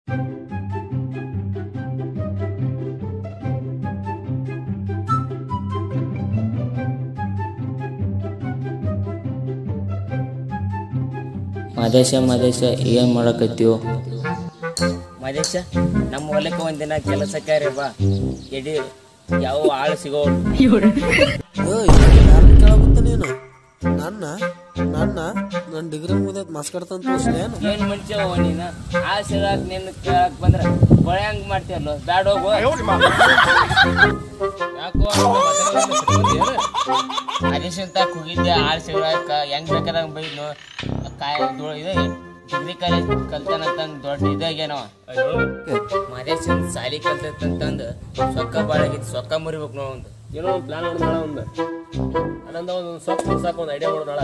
ಮದೇಶ ಮದೇಶ ಏನು ಮಾಡಕತ್ತೀವೋ ಮದೇಶ ನಮ್ಮ ಹೊಲಕ್ಕೆ ಒಂದಿನ ಕೆಲಸಕ್ಕೆ ರೀ ಬಾ ಎಡಿ ಯಾವ ಆಳು ಸಿಗೋ ಯಾರನ್ನ ಕೇಳಾಗುತ್ತ ನೀನು ನನ್ನ ನನ್ನ ನನ್ನ ಡಿಗ್ರಿ ಮುಗಿದೈತ್ ಮಾಸ್ಕಡ್ತಂತ ತೋರಿಸ್ಲೇನು ಏನ್ ಮನುಷ್ಯ ನೀನು ಆ ಸಿಗಾಕ್ ನಿನ್ನ ಕೇಳಕ್ ಬಂದ್ರ ಬಳೆ ಹಂಗ್ ಮಾಡ್ತೀಯಲ್ಲ ಬ್ಯಾಡ ಹೋಗು ಯಾಕೋ ಮದೇಶ ಅಂತ ಹೋಗಿದ್ದೆ ಆಳ್ ಸಿಗಾಕ ಹೆಂಗ್ ಬೇಕಾದಂಗ ಬೈದ್ನು ಕಾಯ ದೊ- ಇದು ಡಿಗ್ರಿ ಕಾಲೇಜ್ ಕಲ್ತಾನಂತಂದ್ ದೊಡ್ಡ ಇದಾಗ್ಯಾನವ ಮದೇಶನ್ ಸಾಲಿ ಕಲ್ತಂತಂದು ಸೊಕ್ಕ ಬಾಳಾಗಿತ್ತು ಸೊಕ್ಕ ಮುರಿಬೇಕು ನಾವು ಒಂದು ಏನೋ ಒಂದು ಪ್ಲಾನ್ ಮಾಡೋಣ ಒಂದು ಅನ್ನಂದ ಒಂದು ಸೊಪ್ಪು ಸಾಕು ಒಂದು ಐಡಿಯಾ ಮಾಡೋಣ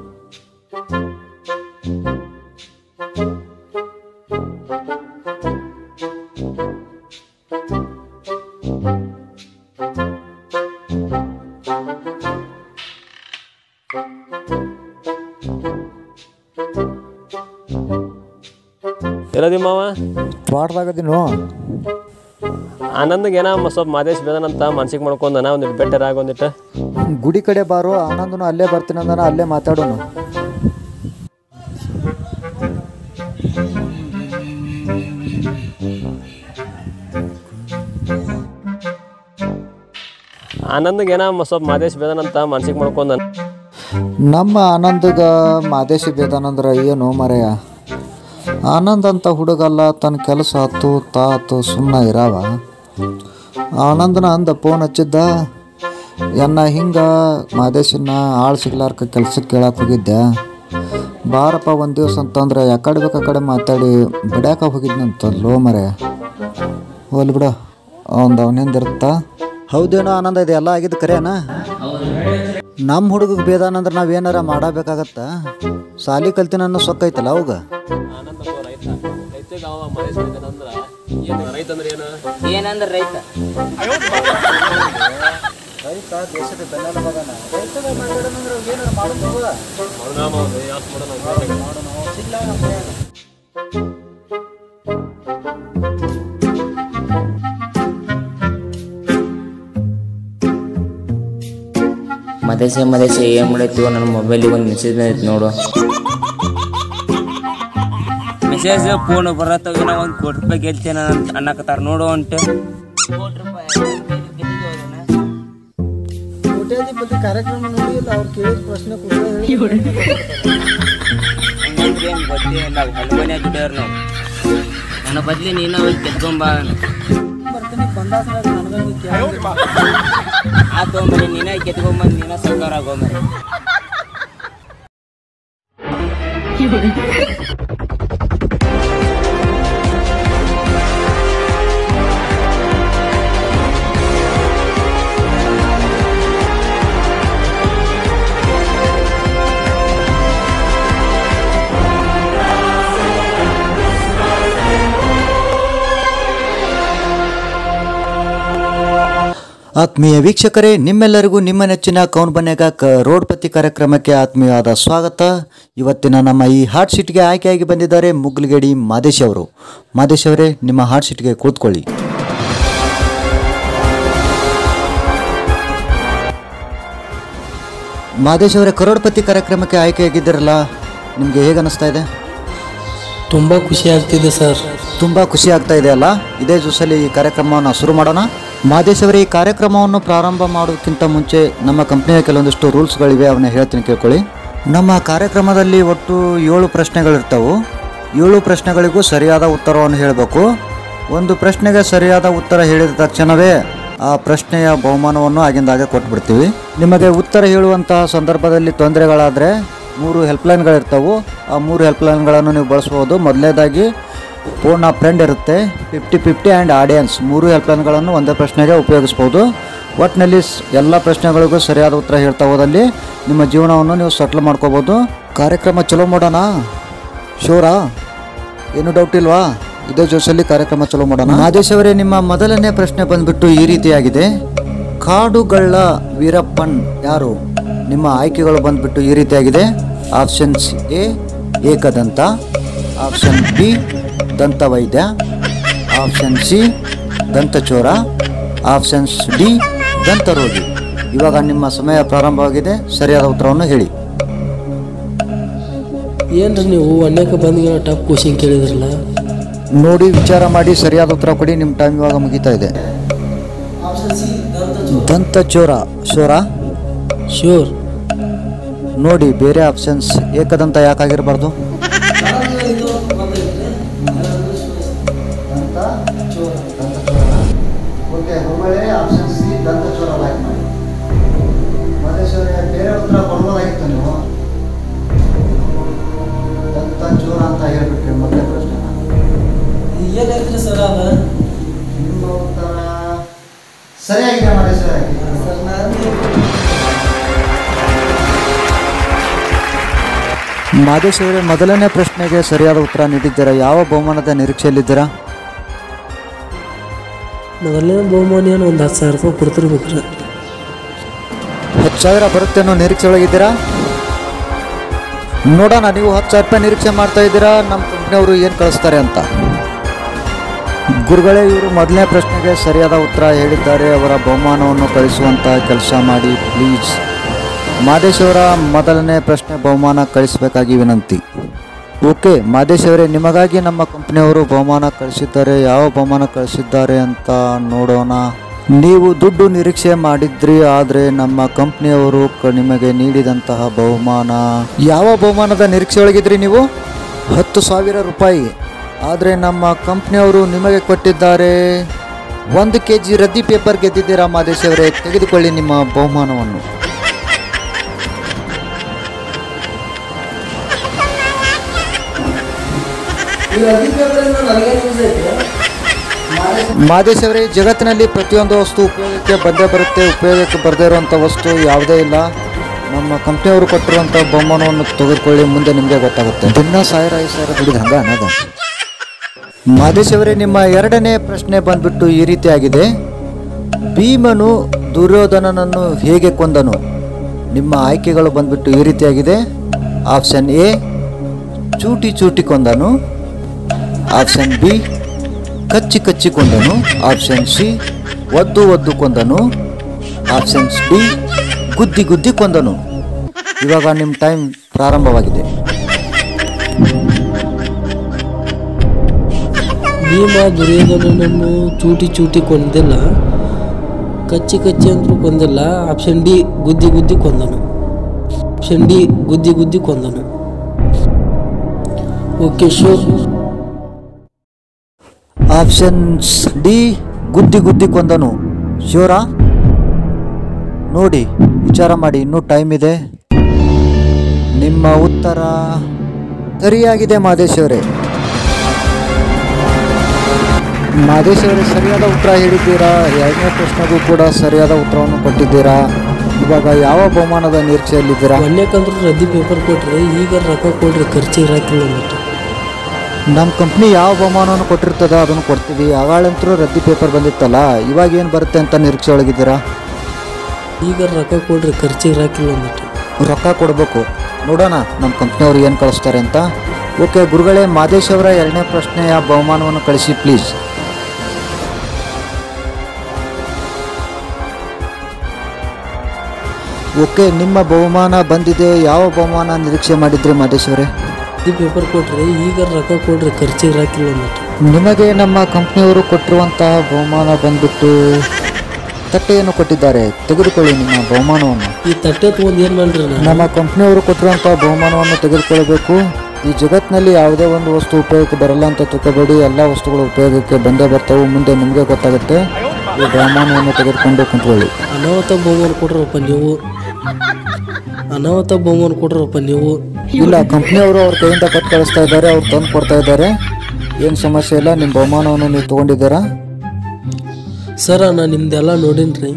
ಇರೋದಿ ಮಾವ ತೋಟದಾಗದಿನು ಆನಂದ್ಗೆ ಏನೋ ಮ- ಸ್ವಲ್ಪ ಮಾದೇಶ್ ಬೇದನಂತ ಮನ್ಸಿಗೆ ಮಾಡ್ಕೊಂಡನ ಒಂದಿಟ್ಟು ಬೆಟ್ಟರ್ ಆಗಿ ಒಂದಿಟ್ಟು ಗುಡಿ ಕಡೆ ಬಾರು ಆನಂದನು ಅಲ್ಲೇ ಬರ್ತೀನಿ ಅಂದನ ಅಲ್ಲೇ ಮಾತಾಡೋನು ಆನಂದ್ಗೆ ಏನೋ ಮ- ಸ್ವಲ್ಪ ಮಾದೇಶ್ ಬೇದನಂತ ಮನ್ಸಿಗೆ ಮಾಡ್ಕೊಂಡನ ನಮ್ಮ ಆನಂದಗ ಮಾದೇಶಿ ಬೇದಾನಂದ್ರ ಏನು ಮರೆಯ ಆನಂದ್ ಅಂತ ಹುಡುಗಲ್ಲ ತನ್ನ ಕೆಲಸ ಹತ್ತು ತಾತು ಸುಮ್ಮನೆ ಇರಾವ ಆನಂದನ ಅಂದ ಫೋನ್ ಹಚ್ಚಿದ್ದ ಎನ್ನ ಹಿಂಗ ಮಾದೇಶನ್ನ ಆಳು ಸಿಗ್ಲಾರ್ಕ ಕೆಲ್ಸಕ್ಕೆ ಕೇಳಕ್ಕೆ ಹೋಗಿದ್ದೆ ಬಾರಪ್ಪ ಒಂದು ದಿವಸ ಅಂತಂದ್ರೆ ಯಾಕಡೆ ಬೇಕು ಆ ಕಡೆ ಮಾತಾಡಿ ಬಿಡ್ಯಾಕ ಹೋಗಿದ್ನಂತ ಲೋ ಮರೆ ಹೋಲ್ ಬಿಡು ಅವ್ನ್ದು ಅವನಿಂದ ಇರುತ್ತಾ ಹೌದೇನೋ ಆನಂದ ಇದೆ ಎಲ್ಲ ಆಗಿದ್ದು ಕರೆಯನಾ ನಮ್ಮ ಹುಡುಗಗೆ ಬೇದಾನಂದ್ರೆ ನಾವು ಏನಾರ ಮಾಡಬೇಕಾಗತ್ತ ಸಾಲಿ ಕಲ್ತಿನ ಅನ್ನೋ ಸೊಕ್ಕ ಐತಲ್ಲ ಅವಾಗ ಆನಂದ್ ಒಬ್ಬ ರೈತ ರೈತಗೆ ಅವ ಮಾದೇಶ್ ಬೇದನಂದ್ರ ಏನು ರೈತ ಅಂದ್ರೆ ಏನು ಏನಂದ್ರ ರೈತ ರೈತ ದೇಶದ ಬೆನ್ನೆಲುಬಾಗನ ರೈತಗ ಮಾತಾಡೋಣಂದ್ರೆ ಏನಾರ ಮಾಡೋದು ಮಾಡೋಣ ಮಾವ, ಯಾಕ್ ಮಾಡೋಣ ಅಂತ. ಮದೇಶ ಮದೇಶ ಏನು ಮಾಡತ್ತೀವೋ ನನ್ನ ಮೊಬೈಲಿಗೆ ಒಂದು ಮೆಸೇಜ್ ಬಂದೈತೆ ನೋಡು ಮೆಸೇಜ್ ಫೋನ್ ಬರತ್ತವ ನಾ ಒಂದು ಕೋಟಿ ರೂಪಾಯಿ ಗೆಲ್ತೇನ ಅಂತ ಅನ್ನಕತ್ತಾರ ನೋಡು ಅಂಟು ಕೋಟಿ ರೂಪಾಯಿ ಕೋಟ್ಯಾಧಿಪತಿ ಕಾರ್ಯಕ್ರಮ ನೋಡಿಲ್ಲ ಅವ್ರು ಕೇಳಿದ ಪ್ರಶ್ನೆ ಹಂಗಂದ್ರೆ ಏನು ಬದ್ಲಿ ಇಲ್ಲ ಹೊಲಮನೆ ದುಡಿಯೋರು ನಾವು ನನ್ನ ಬದ್ಲಿ ನೀನು ಹೋಗಿ ಕೆತ್ಕೊಂಬ ಆ ತೊಗೊಂಬರಿ ನೀನೇ ಕೆತ್ಕೊಂಬಂದು ನೀನ ಸರ್ಕಾರ ಆಗೋಮರಿ ಆತ್ಮೀಯ ವೀಕ್ಷಕರೇ ನಿಮ್ಮೆಲ್ಲರಿಗೂ ನಿಮ್ಮ ನೆಚ್ಚಿನ ಕೌನ್ ಬನ್ಯಾಗ ಕ ರೋಡ್ ಪತಿ ಕಾರ್ಯಕ್ರಮಕ್ಕೆ ಆತ್ಮೀಯವಾದ ಸ್ವಾಗತ ಇವತ್ತಿನ ನಮ್ಮ ಈ ಹಾಟ್ ಶೀಟ್ಗೆ ಆಯ್ಕೆಯಾಗಿ ಬಂದಿದ್ದಾರೆ ಮುಗ್ಲಗೇಡಿ ಮಾದೇಶ್ ಅವರು ಮಾದೇಶ್ ಅವರೇ ನಿಮ್ಮ ಹಾಟ್ ಶೀಟ್ಗೆ ಕೂತ್ಕೊಳ್ಳಿ ಮಾದೇಶ್ ಅವರೇ ಕರೋಡ್ಪತಿ ಕಾರ್ಯಕ್ರಮಕ್ಕೆ ಆಯ್ಕೆಯಾಗಿದ್ದೀರಲ್ಲ ನಿಮಗೆ ಹೇಗೆ ಅನಿಸ್ತಾ ಇದೆ ತುಂಬ ಖುಷಿ ಆಗ್ತಿದೆ ಸರ್ ತುಂಬ ಖುಷಿ ಆಗ್ತಾ ಇದೆ ಅಲ್ಲ ಇದೇ ದಿವಸಲ್ಲಿ ಈ ಕಾರ್ಯಕ್ರಮವನ್ನು ಶುರು ಮಾಡೋಣ ಮಾದೇಶ್ ಅವರೇ ಈ ಕಾರ್ಯಕ್ರಮವನ್ನು ಪ್ರಾರಂಭ ಮಾಡೋದಕ್ಕಿಂತ ಮುಂಚೆ ನಮ್ಮ ಕಂಪ್ನಿಯ ಕೆಲವೊಂದಿಷ್ಟು ರೂಲ್ಸ್ಗಳಿವೆ ಅವನ್ನ ಹೇಳ್ತೀನಿ ಕೇಳ್ಕೊಳ್ಳಿ ನಮ್ಮ ಕಾರ್ಯಕ್ರಮದಲ್ಲಿ ಒಟ್ಟು ಏಳು ಪ್ರಶ್ನೆಗಳಿರ್ತವೆ ಏಳು ಪ್ರಶ್ನೆಗಳಿಗೂ ಸರಿಯಾದ ಉತ್ತರವನ್ನು ಹೇಳಬೇಕು ಒಂದು ಪ್ರಶ್ನೆಗೆ ಸರಿಯಾದ ಉತ್ತರ ಹೇಳಿದ ತಕ್ಷಣವೇ ಆ ಪ್ರಶ್ನೆಯ ಬಹುಮಾನವನ್ನು ಆಗಿಂದಾಗೆ ಕೊಟ್ಬಿಡ್ತೀವಿ ನಿಮಗೆ ಉತ್ತರ ಹೇಳುವಂತಹ ಸಂದರ್ಭದಲ್ಲಿ ತೊಂದರೆಗಳಾದರೆ ಮೂರು ಹೆಲ್ಪ್ಲೈನ್ಗಳಿರ್ತವೆ ಆ ಮೂರು ಹೆಲ್ಪ್ಲೈನ್ಗಳನ್ನು ನೀವು ಬಳಸ್ಬೋದು ಮೊದಲನೇದಾಗಿ ಫೋನ್ ಆ ಫ್ರೆಂಡ್ ಇರುತ್ತೆ ಫಿಫ್ಟಿ ಫಿಫ್ಟಿ ಆ್ಯಂಡ್ ಆಡಿಯನ್ಸ್ ಮೂರು ಹೆಲ್ಪ್ಲೈನ್ಗಳನ್ನು ಒಂದೇ ಪ್ರಶ್ನೆಗೆ ಉಪಯೋಗಿಸ್ಬೋದು ಒಟ್ಟಿನಲ್ಲಿ ಸ್- ಎಲ್ಲ ಪ್ರಶ್ನೆಗಳಿಗೂ ಸರಿಯಾದ ಉತ್ತರ ಹೇಳ್ತಾ ಹೋದಲ್ಲಿ ನಿಮ್ಮ ಜೀವನವನ್ನು ನೀವು ಸೆಟ್ಲ್ ಮಾಡ್ಕೋಬೋದು ಕಾರ್ಯಕ್ರಮ ಚಲೋ ಮಾಡೋಣ ಶೋರಾ ಏನು ಡೌಟ್ ಇಲ್ವಾ ಇದೇ ಜೋಶಲ್ಲಿ ಕಾರ್ಯಕ್ರಮ ಚಲೋ ಮಾಡೋಣ ಮಾದೇಶ್ ಅವರೇ ನಿಮ್ಮ ಮೊದಲನೇ ಪ್ರಶ್ನೆ ಬಂದ್ಬಿಟ್ಟು ಈ ರೀತಿಯಾಗಿದೆ ಕಾಡುಗಳ್ಳ ವೀರಪ್ಪನ್ ಯಾರು ನಿಮ್ಮ ಆಯ್ಕೆಗಳು ಬಂದ್ಬಿಟ್ಟು ಈ ರೀತಿಯಾಗಿದೆ options A Ekadanta option B ದಂತ ವೈದ್ಯ ಆಪ್ಷನ್ ಸಿ ದಂತಚೋರ ಆಪ್ಷನ್ಸ್ ಡಿ ದಂತ ರೋಗಿ ಇವಾಗ ನಿಮ್ಮ ಸಮಯ ಪ್ರಾರಂಭವಾಗಿದೆ ಸರಿಯಾದ ಉತ್ತರವನ್ನು ಹೇಳಿ ಏನ್ರಿ ನೀವು ಅನೇಕ ಬಂದಿಗೆ ಟಫ್ ಕ್ವಶನ್ ಕೇಳಿದ್ರಲ್ಲ ನೋಡಿ ವಿಚಾರ ಮಾಡಿ ಸರಿಯಾದ ಉತ್ತರ ಕೊಡಿ ನಿಮ್ಮ ಟೈಮ್ ಇವಾಗ ಮುಗೀತಾ ಇದೆ ದಂತಚೋರ ಚೋರ ಶ್ಯೂರ್ ನೋಡಿ ಬೇರೆ ಆಪ್ಷನ್ಸ್ ಏಕದಂತ ಯಾಕಾಗಿರಬಾರ್ದು ಬೇರೆ ಉತ್ತರ ಕೊಡ್ಬೋದಾಗಿತ್ತು ನೀವು ದಂತಚೋರ ಅಂತ ಹೇಳ್ಬಿಟ್ರಿ ಮೊದಲೇ ಪ್ರಶ್ನೆ ಏನೈತ್ರಿ ಸರ್ ಅದ ನಿಮ್ಮ ಉತ್ತರ ಸರಿಯಾಗಿದೆ ಮಾಡಿ ಸರಿಯಾಗಿ ಮಾದೇಶ್ ಅವರೇ ಮೊದಲನೇ ಪ್ರಶ್ನೆಗೆ ಸರಿಯಾದ ಉತ್ತರ ನೀಡಿದ್ದೀರಾ ಯಾವ ಬಹುಮಾನದ ನಿರೀಕ್ಷೆಯಲ್ಲಿದ್ದೀರಾ ಮೊದಲನೇ ಬಹುಮಾನ ಏನು ಒಂದು ಹತ್ತು ಸಾವಿರ ರೂಪಾಯಿ ಕೊಡ್ತಿರ್ಬೇಕ್ರಿ ಹತ್ತು ಸಾವಿರ ಬರುತ್ತೆ ಅನ್ನೋ ನಿರೀಕ್ಷೆ ಒಳಗಿದ್ದೀರಾ ನೋಡೋಣ ನೀವು ಹತ್ತು ಸಾವಿರ ರೂಪಾಯಿ ನಿರೀಕ್ಷೆ ಮಾಡ್ತಾ ಇದ್ದೀರಾ ನಮ್ಮ ಕಂಪ್ನಿಯವರು ಏನು ಕಳಿಸ್ತಾರೆ ಅಂತ ಗುರುಗಳೇ ಇವರು ಮೊದಲನೇ ಪ್ರಶ್ನೆಗೆ ಸರಿಯಾದ ಉತ್ತರ ಹೇಳಿದ್ದಾರೆ ಅವರ ಬಹುಮಾನವನ್ನು ಕಳಿಸುವಂತ ಕೆಲಸ ಮಾಡಿ ಪ್ಲೀಸ್ ಮಾದೇಶ್ ಅವರ ಮೊದಲನೇ ಪ್ರಶ್ನೆ ಬಹುಮಾನ ಕಳಿಸಬೇಕಾಗಿ ವಿನಂತಿ ಓಕೆ ಮಾದೇಶ್ ಅವರೇ ನಿಮಗಾಗಿ ನಮ್ಮ ಕಂಪ್ನಿಯವರು ಬಹುಮಾನ ಕಳಿಸಿದ್ದಾರೆ ಯಾವ ಬಹುಮಾನ ಕಳಿಸಿದ್ದಾರೆ ಅಂತ ನೋಡೋಣ ನೀವು ದುಡ್ಡು ನಿರೀಕ್ಷೆ ಮಾಡಿದ್ರಿ ಆದರೆ ನಮ್ಮ ಕಂಪ್ನಿಯವರು ಕ- ನಿಮಗೆ ನೀಡಿದಂತಹ ಬಹುಮಾನ ಯಾವ ಬಹುಮಾನದ ನಿರೀಕ್ಷೆ ಒಳಗಿದ್ರಿ ನೀವು ಹತ್ತು ಸಾವಿರ ರೂಪಾಯಿ ಆದರೆ ನಮ್ಮ ಕಂಪ್ನಿಯವರು ನಿಮಗೆ ಕೊಟ್ಟಿದ್ದಾರೆ ಒಂದು ಕೆ ಜಿ ರದ್ದಿ ಪೇಪರ್ ಗೆದ್ದಿದ್ದೀರಾ ಮಾದೇಶ್ ಅವರೇ ತೆಗೆದುಕೊಳ್ಳಿ ನಿಮ್ಮ ಬಹುಮಾನವನ್ನು ಮಾದೇಶ್ ಅವರೇ ಜಗತ್ತಿನಲ್ಲಿ ಪ್ರತಿಯೊಂದು ವಸ್ತು ಉಪಯೋಗಕ್ಕೆ ಬಂದೇ ಬರುತ್ತೆ ಉಪಯೋಗಕ್ಕೆ ಬರದೇ ಇರುವಂಥ ವಸ್ತು ಯಾವುದೇ ಇಲ್ಲ ನಮ್ಮ ಕಂಪ್ನಿಯವರು ಕೊಟ್ಟಿರುವಂಥ ಬಹುಮಾನವನ್ನು ತೆಗೆದುಕೊಳ್ಳಿ ಮುಂದೆ ನಿಮಗೆ ಗೊತ್ತಾಗುತ್ತೆ ದಿನ ಸಾವಿರ ಐದು ಸಾವಿರ ದುಡಿದ ಹಂಗ ಅನ್ನೋದು ಮಾದೇಶ್ ಅವರೇ ನಿಮ್ಮ ಎರಡನೇ ಪ್ರಶ್ನೆ ಬಂದ್ಬಿಟ್ಟು ಈ ರೀತಿಯಾಗಿದೆ ಭೀಮನು ದುರ್ಯೋಧನನನ್ನು ಹೇಗೆ ಕೊಂದನು ನಿಮ್ಮ ಆಯ್ಕೆಗಳು ಬಂದ್ಬಿಟ್ಟು ಈ ರೀತಿಯಾಗಿದೆ ಆಪ್ಷನ್ ಎ ಚೂಟಿ ಚೂಟಿ ಕೊಂದನು ಆಪ್ಷನ್ ಬಿ ಕಚ್ಚಿ ಕಚ್ಚಿ ಕೊಂದನು ಆಪ್ಷನ್ ಸಿ ಒದ್ದು ಒದ್ದು ಕೊಂದನು ಆಪ್ಷನ್ಸ್ ಡಿ ಗುದ್ದಿ ಗುದ್ದಿ ಕೊಂದನು ಇವಾಗ ನಿಮ್ಮ ಟೈಮ್ ಪ್ರಾರಂಭವಾಗಿದೆ ಭೀಮ ದುರ್ಯೋಧನನನ್ನು ಚೂಟಿ ಚೂಟಿ ಕೊಂದಿಲ್ಲ ಕಚ್ಚಿ ಕಚ್ಚಿ ಅಂತೂ ಕೊಂದಿಲ್ಲ ಆಪ್ಷನ್ ಡಿ ಗುದ್ದಿ ಗುದ್ದಿ ಕೊಂದನು ಆಪ್ಷನ್ ಡಿ ಗುದ್ದಿ ಗುದ್ದಿ ಕೊಂದನು ಓಕೆ ಶೂರ್ ಆಪ್ಷನ್ಸ್ ಡಿ ಗುದ್ದಿ ಗುದ್ದಿ ಕೊಂದನು ಶಿವರಾ ನೋಡಿ ವಿಚಾರ ಮಾಡಿ ಇನ್ನೂ ಟೈಮ್ ಇದೆ ನಿಮ್ಮ ಉತ್ತರ ಸರಿಯಾಗಿದೆ ಮಾದೇಶ್ ಅವರೇ ಮಾದೇಶ್ ಅವರೇ ಸರಿಯಾದ ಉತ್ತರ ಹೇಳಿದ್ದೀರಾ ಎರಡನೇ ಪ್ರಶ್ನೆಗೂ ಕೂಡ ಸರಿಯಾದ ಉತ್ತರವನ್ನು ಕೊಟ್ಟಿದ್ದೀರಾ ಇವಾಗ ಯಾವ ಬಹುಮಾನದ ನಿರೀಕ್ಷೆಯಲ್ಲಿದ್ದೀರಾ ಮೊನ್ನೆಕಂದ್ರೂ ರದ್ದಿ ಪೇಪರ್ ಕೊಟ್ರಿ ಈಗ ರೊಕ್ಕ ಕೊಡ್ರಿ ಖರ್ಚಿಗೆ ಇರಾಕಿಲ್ಲ ಅಂದ್ಬಿಟ್ಟು ನಮ್ಮ ಕಂಪ್ನಿ ಯಾವ ಬಹುಮಾನವನ್ನು ಕೊಟ್ಟಿರ್ತದ ಅದನ್ನು ಕೊಡ್ತೀವಿ ಆಗಾಳಂತರೂ ರದ್ದಿ ಪೇಪರ್ ಬಂದಿತ್ತಲ್ಲ ಇವಾಗ ಏನು ಬರುತ್ತೆ ಅಂತ ನಿರೀಕ್ಷೆ ಒಳಗಿದ್ದೀರಾ ಈಗ ರೊಕ್ಕ ಕೊಡ್ರಿ ಖರ್ಚಿಗೆ ಇರಾಕಿಲ್ಲ ಅಂದ್ಬಿಟ್ಟು ರೊಕ್ಕ ಕೊಡಬೇಕು ನೋಡೋಣ ನಮ್ಮ ಕಂಪ್ನಿಯವರು ಏನು ಕಳಿಸ್ತಾರೆ ಅಂತ ಓಕೆ ಗುರುಗಳೇ ಮಾದೇಶ್ ಅವರ ಎರಡನೇ ಪ್ರಶ್ನೆಯ ಬಹುಮಾನವನ್ನು ಕಳಿಸಿ ಪ್ಲೀಸ್ ಓಕೆ ನಿಮ್ಮ ಬಹುಮಾನ ಬಂದಿದೆ ಯಾವ ಬಹುಮಾನ ನಿರೀಕ್ಷೆ ಮಾಡಿದ್ರಿ ಮಾದೇಶ್ ಅವರೇ ರದ್ದಿ ಪೇಪರ್ ಕೊಟ್ರಿ ಈಗ ರೊಕ್ಕ ಕೊಡ್ರಿ ಖರ್ಚಿಗೆ ಇರಾಕಿಲ್ಲ ಅಂದ್ಬಿಟ್ಟು ನಿಮಗೆ ನಮ್ಮ ಕಂಪ್ನಿಯವರು ಕೊಟ್ಟಿರುವಂತಹ ಬಹುಮಾನ ಬಂದ್ಬಿಟ್ಟು ತಟ್ಟೆಯನ್ನು ಕೊಟ್ಟಿದ್ದಾರೆ ತೆಗೆದುಕೊಳ್ಳಿ ನಿಮ್ಮ ಬಹುಮಾನವನ್ನು ಈ ತಟ್ಟೆ ತೊಗೊಂಡು ಏನು ಮಾಡ್ರಿ ನಾನು ನಮ್ಮ ಕಂಪ್ನಿಯವರು ಕೊಟ್ಟಿರುವಂಥ ಬಹುಮಾನವನ್ನು ತೆಗೆದುಕೊಳ್ಳಬೇಕು ಈ ಜಗತ್ತಿನಲ್ಲಿ ಯಾವುದೇ ಒಂದು ವಸ್ತು ಉಪಯೋಗಕ್ಕೆ ಬರಲ್ಲ ಅಂತ ತಿಳ್ಕೊಬೇಡಿ ಎಲ್ಲ ವಸ್ತುಗಳು ಉಪಯೋಗಕ್ಕೆ ಬಂದೇ ಬರ್ತವೆ ಮುಂದೆ ನಿಮಗೆ ಗೊತ್ತಾಗುತ್ತೆ ಈ ಬಹುಮಾನವನ್ನು ತೆಗೆದುಕೊಂಡು ಕುಂತ್ಕೊಳ್ಳಿ ಅನಾಹುತ ಬಹುಮಾನ ಕೊಟ್ರಪ್ಪ ನೀವು ಅನಾಹುತ ಬಹುಮಾನ ಕೊಟ್ರಪ್ಪ ನೀವು ಇಲ್ಲ ಕಂಪ್ನಿಯವರು ಅವ್ರ ಕೈಯಿಂದ ಕೊಟ್ಟು ಕಳಿಸ್ತಾ ಇದ್ದಾರೆ ಅವ್ರು ತಂದು ಕೊಡ್ತಾ ಇದ್ದಾರೆ ಏನು ಸಮಸ್ಯೆ ಇಲ್ಲ ನಿಮ್ಮ ಬಹುಮಾನವನ್ನು ನೀವು ತೊಗೊಂಡಿದ್ದೀರಾ ಸರ ನಾ ನಿಮ್ದೆಲ್ಲ ನೋಡೀನ್ರಿ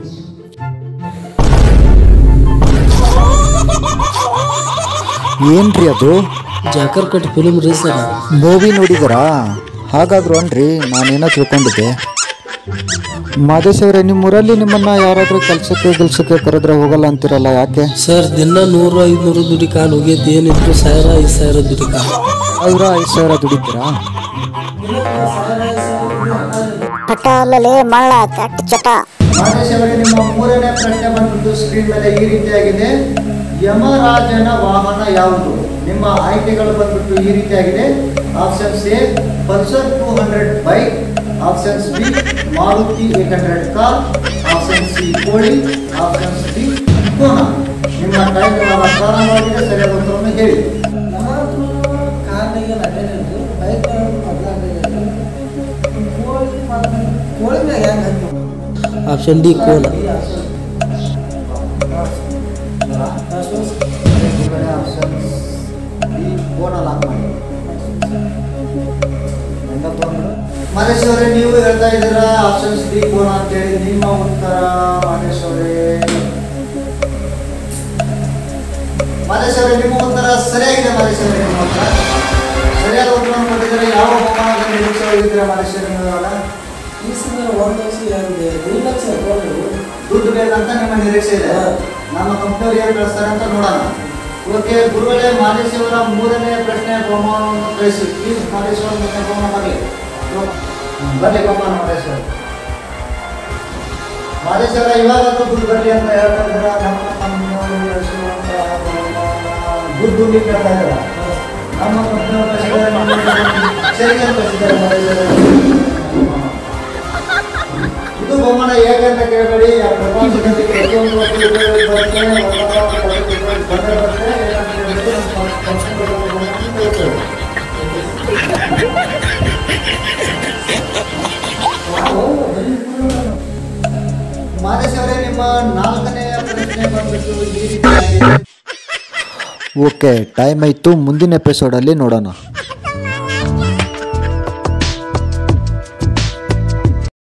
ಏನ್ರಿ ಅದು ಜಾಕರ್ ಕಟ್ ಫಿಲ್ಮ್ ರೀ ಸರ್ ಮೂವಿ ನೋಡಿದಿರಾ ಹಾಗಾದ್ರು ಅನ್ರಿ ನಾನೇನೋ ತಿಳ್ಕೊಂಡಿದ್ದೆ ಮಾದೇಶ್ ಅವರೇ ನಿಮ್ಮೂರಲ್ಲಿ ನಿಮ್ಮನ್ನ ಯಾರಾದರೂ ಕೆಲಸಕ್ಕೆ ಗಿಲ್ಸಕ್ಕೆ ಕರೆದ್ರೆ ಹೋಗಲ್ಲ ಅಂತಿರಲ್ಲ ಯಾಕೆ ಸರ್ ದಿನ ನೂರು ಐದುನೂರು ದುಡಿ ಕಾಲು ಹೋಗೈತಿ ಏನಿದ್ರು ಸಾವಿರ ಐದು ಸಾವಿರ ದುಡಿ ಕಾಲು ಸಾವಿರ ಐದು ಸಾವಿರ ದುಡಿತೀರಾ ಪಟ ಅಲ್ಲಲೇ ಮಳ್ಳ ಚಟ್ ಚಟ ಮಾದೇಶವರೇ ನಿಮ್ಮ ಮೂರನೇ ಪ್ರಶ್ನೆ ಬಂದ್ಬಿಟ್ಟು ಸ್ಕ್ರೀನ್ ಮೇಲೆ ಈ ರೀತಿಯಾಗಿದೆ ಯಮರಾಜನ ವಾಹನ ಯಾವುದು ನಿಮ್ಮ ಆಯ್ಕೆಗಳು ಬಂದ್ಬಿಟ್ಟು ಈ ರೀತಿಯಾಗಿದೆ options A Pulsar two hundred bike options B Maruti eight hundred car option C ಕೋಳಿ ಆಪ್ಷನ್ಸ್ ಡಿ ಕೋನ ನಿಮ್ಮ ಟೈಮ್ ಪ್ರಾರಂಭವಾಗಿದೆ ಸರಿಯಾದ ಉತ್ತರವನ್ನು ಹೇಳಿ ಕಾರ್ನಾಗೆ ಅಡ್ಡಾಡಿದ್ರು ಬೈಕ್ ಆಪ್ಷನ್ ಡಿ ಕೋಲ ಮಹೇಶ್ವರೇ ನೀವು ಹೇಳ್ತಾ ಇದ್ದೀರಾ ಆಪ್ಷನ್ಸ್ ಡಿ ಕೋಣ ಅಂತೇಳಿ ನಿಮ್ಮ ಉತ್ತರ ಮಹೇಶ್ವರೇ ಮಹೇಶ್ವರೇ ನಿಮ್ಮ ಉತ್ತರ ಸರಿಯಾಗಿದೆ ಮಹೇಶ್ವರೇ ನಿಮ್ಮ ಉತ್ತರ ಸರಿಯಾದ ಉತ್ತರವನ್ನು ಕೊಟ್ಟಿದ್ದಾರೆ ಯಾವ ಬಹುಮಾನದ ನಿರೀಕ್ಷೆ ಹೋಗಿದ್ದೀರಾ ಮಹೇಶ್ವರೇ ನೀವೆಲ್ಲ ಈ ಸಲ ಒಂದು ವರ್ಷ ಯಾರಿಗೆ ಎರಡು ಲಕ್ಷ ಕೊಟ್ಟರು ದುಡ್ಡು ಬೇಕಂತ ನಿಮ್ಮ ನಿರೀಕ್ಷೆ ಇದೆ ನಮ್ಮ ಕಂಪ್ನಿಯವ್ರು ಏನು ಕಳಿಸ್ತಾರೆ ಅಂತ ನೋಡೋಣ ಓಕೆ ಗುರುಗಳೇ ಮಾದೇಶಿಯವರ ಮೂರನೇ ಪ್ರಶ್ನೆ ಬಹುಮಾನವನ್ನು ಕಳಿಸಿ ಪ್ಲೀಸ್ ಮಾದೇಶ್ವರ ಮತ್ತೆ ಬಹುಮಾನ ಬರಲಿ ಬರಲಿ ಬಹುಮಾನ ಮಾದೇಶ್ವರ ಮಾದೇಶ್ವರ ಇವಾಗಂತೂ ದುಡ್ಡು ಬರಲಿ ಅಂತ ಹೇಳ್ತಾ ಇದ್ದೀರಾ ನಮ್ಮ ಕಂಪ್ನಿಯವರು ಕಳಿಸುವಂತಹ ಬಹುಮಾನ ದುಡ್ಡು ನೀವು ಕೇಳ್ತಾ ಇದ್ದೀರಾ ನಮ್ಮ ಕಂಪ್ನಿಯವರು ಕಳಿಸಿದ್ದಾರೆ ನಿಮಗೆ ಸರಿಗೆ ಕಳಿಸಿದ್ದಾರೆ ಮಾದೇಶ್ವರ ಇದು ಬಹುಮಾನ ಹೇಗೆ ಅಂತ ಕೇಳಬೇಡಿ ಆ ಪ್ರಪಂಚದಲ್ಲಿ ಪ್ರತಿಯೊಂದು ವಸ್ತುಗಳು ಬರುತ್ತೆ, ಹೊಸ ವಸ್ತುಗಳು ಬಂದೇ ಬರುತ್ತೆ, ಏನಂತ ಹೇಳಿದ್ರೆ ನಮ್ಮ ಸಂಸ್ಕೃತದ ಬಹುಮಾನ ಕೊಡ್ತೇವೆ. ಮಾದೇಶ್ ಅವರೇ ನಿಮ್ಮ ನಾಲ್ಕನೆಯ ಪ್ರಶ್ನೆ ಬಂದ್ಬಿಟ್ಟು ಈ ರೀತಿಯಾಗಿದೆ ಓಕೆ ಟೈಮ್ ಆಯಿತು ಮುಂದಿನ ಎಪಿಸೋಡಲ್ಲಿ ನೋಡೋಣ